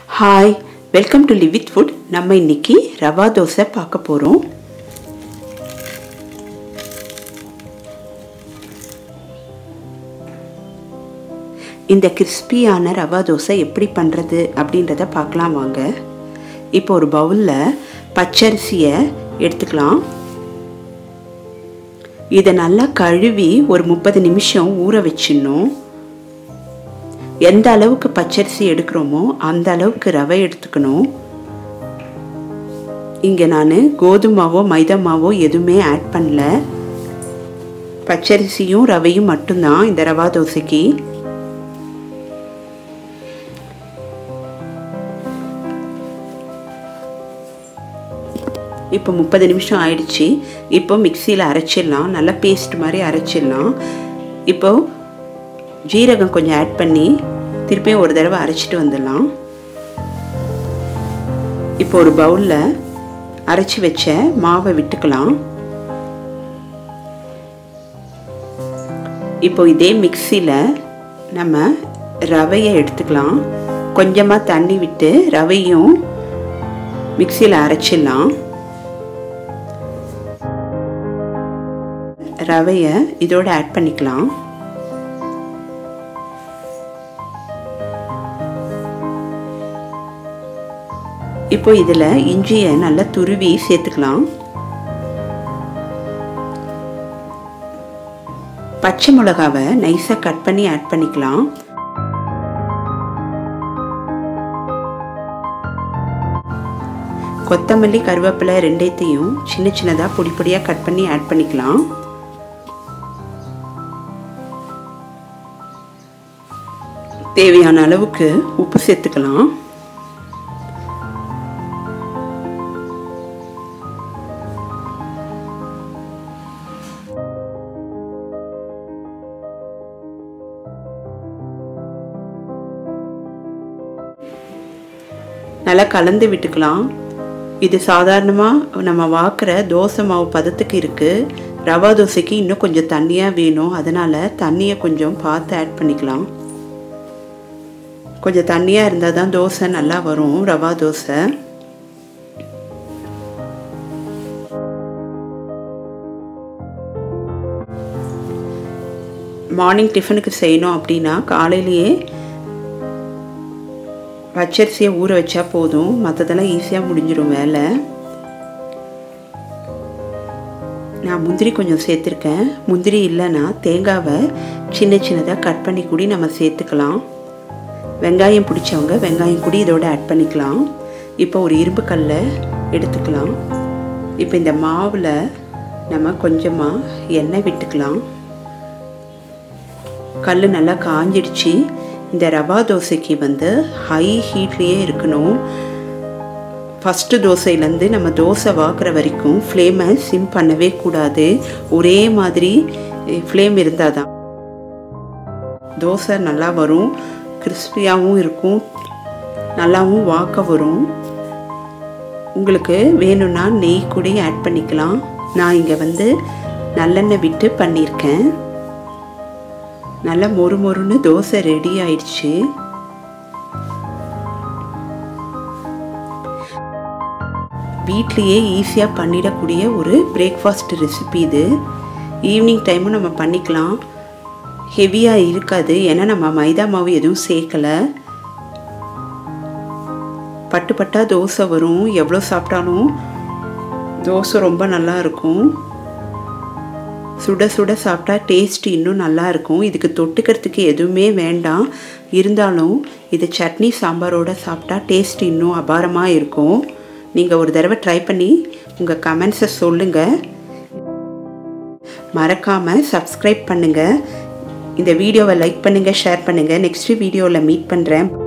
hi welcome to live with food நம்ம இன்னைக்கு ரவா தோசை பார்க்க போகிறோம் இந்த கிறிஸ்பியான ரவா தோசை எப்படி பண்ணுறது அப்படின்றத பார்க்கலாம் வாங்க இப்போ ஒரு பவுலில் பச்சரிசியை எடுத்துக்கலாம் இதை நல்லா கழுவி ஒரு முப்பது நிமிஷம் ஊற வச்சிடணும் எந்த அளவுக்கு பச்சரிசி எடுக்கிறோமோ அந்த அளவுக்கு ரவை எடுத்துக்கணும் இங்கே நான் கோதுமாவோ மைதா மாவோ எதுவுமே ஆட் பண்ணல பச்சரிசியும் ரவையும் மட்டும்தான் இந்த ரவா தோசைக்கு இப்போ முப்பது நிமிஷம் ஆயிடுச்சு இப்போ மிக்சியில் அரைச்சிடலாம் நல்லா பேஸ்ட் மாதிரி அரைச்சிடலாம் இப்போ ஜீரகம் கொஞ்சம் ஆட் பண்ணி திருப்பியும் ஒரு தடவை அரைச்சிட்டு வந்துடலாம் இப்போ ஒரு பவுலில் அரைச்சி வச்ச மாவை விட்டுக்கலாம் இப்போ இதே மிக்சியில் நம்ம ரவையை எடுத்துக்கலாம் கொஞ்சமாக தண்ணி விட்டு ரவையும் மிக்சியில் அரைச்சிடலாம் ரவையை இதோட ஆட் பண்ணிக்கலாம் இப்போ இதில் இஞ்சியை நல்லா துருவி சேர்த்துக்கலாம் பச்சை மிளகாவை நைஸாக கட் பண்ணி ஆட் பண்ணிக்கலாம் கொத்தமல்லி கருவேப்பிலை ரெண்டைத்தையும் சின்ன சின்னதாக பொடி பொடியாக கட் பண்ணி ஆட் பண்ணிக்கலாம் தேவையான அளவுக்கு உப்பு சேர்த்துக்கலாம் நல்லா கலந்து விட்டுக்கலாம் இது சாதாரணமாக நம்ம வாக்குற தோசை மாவு பதத்துக்கு இருக்குது ரவா தோசைக்கு இன்னும் கொஞ்சம் தண்ணியாக வேணும் அதனால் தண்ணியை கொஞ்சம் பார்த்து ஆட் பண்ணிக்கலாம் கொஞ்சம் தண்ணியாக இருந்தால் தான் தோசை நல்லா வரும் ரவா தோசை மார்னிங் டிஃபனுக்கு செய்யணும் அப்படின்னா காலையிலேயே பச்சரிசியை ஊற வச்சா போதும் மற்றதெல்லாம் ஈஸியாக முடிஞ்சிடும் வேலை நான் முந்திரி கொஞ்சம் சேர்த்துருக்கேன் முந்திரி இல்லைன்னா தேங்காவை சின்ன சின்னதாக கட் பண்ணி கூடி நம்ம சேர்த்துக்கலாம் வெங்காயம் பிடிச்சவங்க வெங்காயம் கூடி இதோட ஆட் பண்ணிக்கலாம் இப்போ ஒரு இரும்பு கல்லை எடுத்துக்கலாம் இப்போ இந்த மாவில் நம்ம கொஞ்சமாக எண்ணெய் விட்டுக்கலாம் கல் நல்லா காஞ்சிடுச்சு இந்த ரவா தோசைக்கு வந்து ஹை ஹீட்லேயே இருக்கணும் ஃபஸ்ட்டு தோசையிலேருந்து நம்ம தோசை வாக்குற வரைக்கும் ஃப்ளேமை சிம் பண்ணவே கூடாது ஒரே மாதிரி ஃப்ளேம் இருந்தால் தான் தோசை நல்லா வரும் கிறிஸ்பியாகவும் இருக்கும் நல்லாவும் வாக்க வரும் உங்களுக்கு வேணும்னா நெய் கூட ஆட் பண்ணிக்கலாம் நான் இங்கே வந்து நல்லெண்ணெய் விட்டு பண்ணியிருக்கேன் நல்லா மொறு மொறுன்னு தோசை ரெடி ஆயிடுச்சு வீட்லேயே ஈஸியாக பண்ணிடக்கூடிய ஒரு பிரேக்ஃபாஸ்ட் ரெசிபி இது ஈவினிங் டைமும் நம்ம பண்ணிக்கலாம் ஹெவியாக இருக்காது ஏன்னா நம்ம மைதா மாவு எதுவும் சேர்க்கலை பட்டு பட்டா தோசை வரும் எவ்வளோ சாப்பிட்டாலும் தோசை ரொம்ப நல்லா இருக்கும் சுட சுட சாப்பிட்டா டேஸ்ட் இன்னும் நல்லா இருக்கும் இதுக்கு தொட்டுக்கிறதுக்கு எதுவுமே வேண்டாம் இருந்தாலும் இது சட்னி சாம்பாரோட சாப்பிட்டா டேஸ்ட் இன்னும் அபாரமாக இருக்கும் நீங்கள் ஒரு தடவை ட்ரை பண்ணி உங்கள் கமெண்ட்ஸை சொல்லுங்கள் மறக்காமல் சப்ஸ்கிரைப் பண்ணுங்கள் இந்த வீடியோவை லைக் பண்ணுங்கள் ஷேர் பண்ணுங்கள் நெக்ஸ்ட் வீடியோவில் மீட் பண்ணுறேன்